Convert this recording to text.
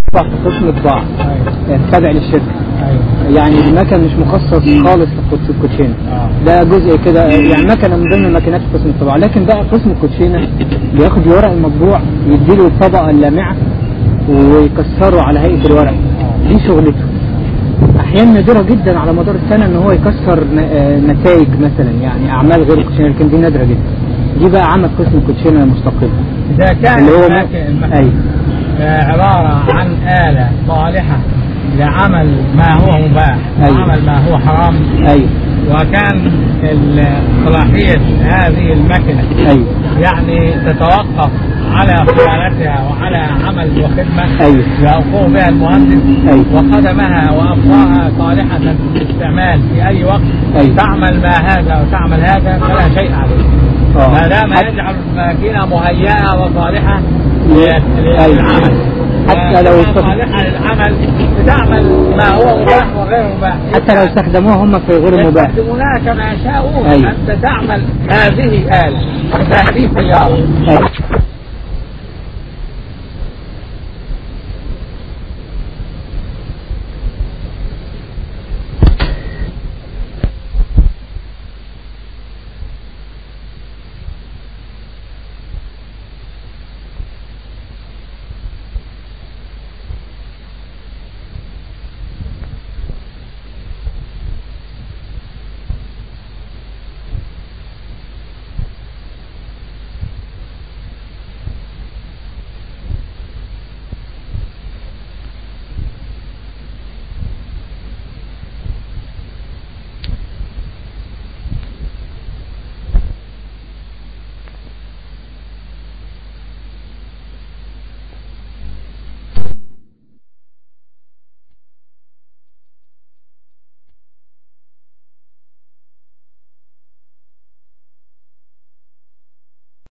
قسم طباعة ايوه تابع للشركة ايوه يعني المكن مش مخصص خالص لقسم الكوتشينة اه ده جزء كده يعني مكنه من ضمن ماكينات قسم الطباعة لكن بقى قسم الكوتشينة بياخد الورق المطبوع يديله الطبقة اللامعة ويكسره على هيئة الورق دي شغلته احيانا نادرة جدا على مدار السنة ان هو يكسر نتائج مثلا يعني اعمال غير الكوتشينة لكن دي نادرة جدا دي بقى عمل قسم الكوتشينة مستقل إذا كان اللي هو المكن- ايوه آه، عبارة عن آلة صالحة لعمل ما هو مباح أيوة. وعمل ما هو حرام ايوه وكان ال- صلاحية هذه المكنة ايوه يعني تتوقف على صيانتها وعلى عمل وخدمة أيوة. يقوم بها المهندس أيوة. وخدمها وأبقاها صالحة للاستعمال في أي وقت أيوة. تعمل ما هذا وتعمل هذا فلا شيء عليه آه. ما دام حتى- يجعل الماكينة مهيئة وصالحة أيوة. للعمل حتى لو وكما استخ- صالحة للعمل بتعمل ما هو مباح وغير مباح حتى لو استخدموها هم في غير مباح يستخدمونها كما يشاءون أيوة. أنت تعمل هذه آلة هذه سيارة أيوة.